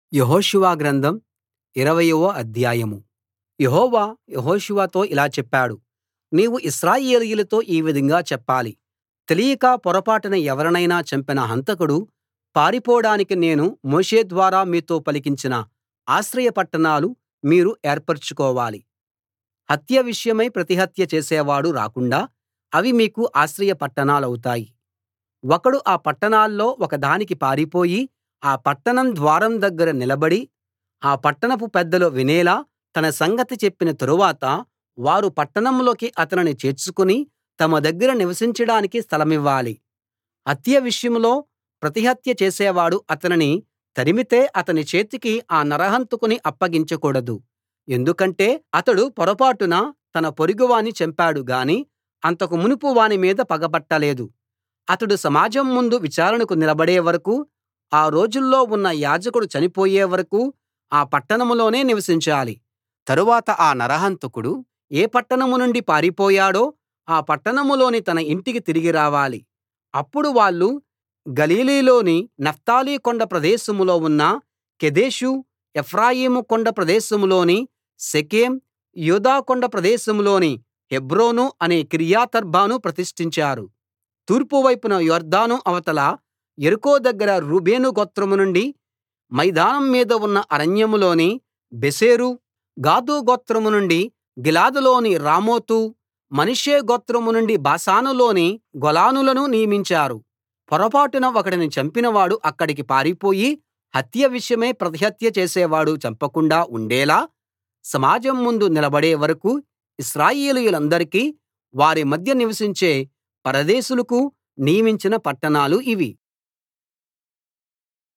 యెహోషువ గ్రంథం ఇరవయవ అధ్యాయం యెహోవా యెహోషువతో ఇలా చెప్పాడు నీవు ఇశ్రాయేలీయులతో ఈ విధంగా చెప్పాలి తెలియక పొరపాటున ఎవరినైనా చంపిన హంతకుడు పారిపోడానికి నేను మోషే ద్వారా మీతో పలికించిన ఆశ్రయ పట్టణాలు మీరు ఏర్పరచుకోవాలి హత్య విషయమై ప్రతిహత్య చేసేవాడు రాకుండా అవి మీకు ఆశ్రయ పట్టణాలవుతాయి ఒకడు ఆ పట్టణాల్లో ఒకదానికి పారిపోయి ఆ పట్టణం ద్వారం దగ్గర నిలబడి ఆ పట్టణపు పెద్దలు వినేలా తన సంగతి చెప్పిన తరువాత వారు పట్టణంలోకి అతనిని చేర్చుకుని తమ దగ్గర నివసించడానికి స్థలమివ్వాలి హత్య విషయంలో ప్రతిహత్య చేసేవాడు అతనిని తరిమితే అతని చేతికి ఆ నరహంతకుని అప్పగించకూడదు ఎందుకంటే అతడు పొరపాటున తన పొరుగువాణ్ణి చంపాడు గాని అంతకు మునుపు వాని మీద పగపట్టలేదు అతడు సమాజం ముందు విచారణకు నిలబడే వరకూ ఆ రోజుల్లో ఉన్న యాజకుడు చనిపోయే వరకూ ఆ పట్టణంలోనే నివసించాలి తరువాత ఆ నరహంతకుడు ఏ పట్టణం నుండి పారిపోయాడో ఆ పట్టణంలోని తన ఇంటికి తిరిగి రావాలి అప్పుడు వాళ్ళు గలిలీలోని నఫ్తాలి కొండ ప్రదేశంలో ఉన్న కెదెషు ఎఫ్రాయిము కొండ ప్రదేశంలోని షెకెం యూదా కొండ ప్రదేశంలోని హెబ్రోను అనే కిర్యతర్బాను ప్రతిష్ఠించారు తూర్పు వైపున యొర్దాను అవతల యెరికో దగ్గర రూబేను గోత్రం నుండి మైదానం మీద ఉన్న అరణ్యంలోని బేసెరు గాదు గోత్రం నుండి గిలాదులోని రామోతు మనష్షే గోత్రం నుండి బాషానులోని గోలానులను నియమించారు పొరపాటున ఒకడిని చంపినవాడు అక్కడికి పారిపోయి హత్య విషయమై ప్రతిహత్య చేసేవాడు చంపకుండా ఉండేలా సమాజం ముందు నిలబడే వరకూ ఇశ్రాయేలీయులందరికీ వారి మధ్య నివసించే పరదేశులకు నియమించిన పట్టణాలు ఇవి